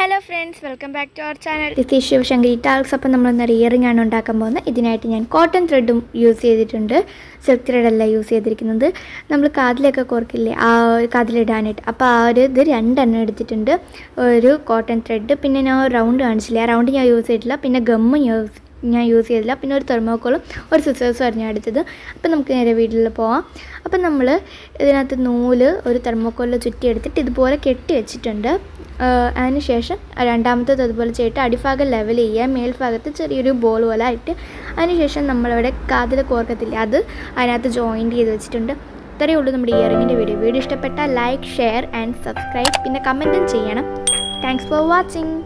hello friends welcome back to our channel ഇത് ശിവശങ്കരി ടാൽസ് അപ്പം നമ്മളൊന്നൊരു earring ആണ് ഉണ്ടാക്കാൻ പോകുന്നത് ഇതിനായിട്ട് ഞാൻ കോട്ടൺ ത്രെഡും യൂസ് ചെയ്തിട്ടുണ്ട് സിൽക്ക് ത്രെഡല്ല യൂസ് ചെയ്തിരിക്കുന്നത് നമ്മൾ കാതിലൊക്കെ കോർക്കില്ലേ ആ ഒരു കാതിലിടാനായിട്ട് അപ്പോൾ ആ ഒരു ഇത് രണ്ടെണ്ണം എടുത്തിട്ടുണ്ട് ഒരു കോട്ടൺ ത്രെഡ് പിന്നെ ഞാൻ റൗണ്ട് കാണിച്ചില്ല ആ റൗണ്ട് ഞാൻ യൂസ് ചെയ്തിട്ടില്ല പിന്നെ ഗമ്മ് യൂസ് ഞാൻ യൂസ് ചെയ്തില്ല പിന്നെ ഒരു തെർമോക്കോളും ഒരു സിസേഴ്സും ആയിരുന്നു ഞാൻ എടുത്തത് അപ്പം നമുക്ക് നേരെ വീട്ടിൽ പോവാം അപ്പം നമ്മൾ ഇതിനകത്ത് നൂല് ഒരു തെർമോക്കോളിൽ ചുറ്റി എടുത്തിട്ട് ഇതുപോലെ കെട്ടി വെച്ചിട്ടുണ്ട് അതിന് ശേഷം രണ്ടാമത്തത് അതുപോലെ ചെയ്തിട്ട് അടിഭാഗം ലെവൽ ചെയ്യുക മേൽഭാഗത്ത് ചെറിയൊരു ബോൾ പോലെ ആയിട്ട് അതിനുശേഷം നമ്മളിവിടെ കാതിൽ കോർക്കത്തില്ല അത് അതിനകത്ത് ജോയിൻറ്റ് ചെയ്ത് വെച്ചിട്ടുണ്ട് ഇത്രയേ ഉള്ളൂ നമ്മുടെ ഇയറിങ്ങിൻ്റെ വീഡിയോ വീഡിയോ ഇഷ്ടപ്പെട്ടാൽ ലൈക്ക് ഷെയർ ആൻഡ് സബ്സ്ക്രൈബ് പിന്നെ കമൻറ്റും ചെയ്യണം താങ്ക്സ് ഫോർ വാച്ചിങ്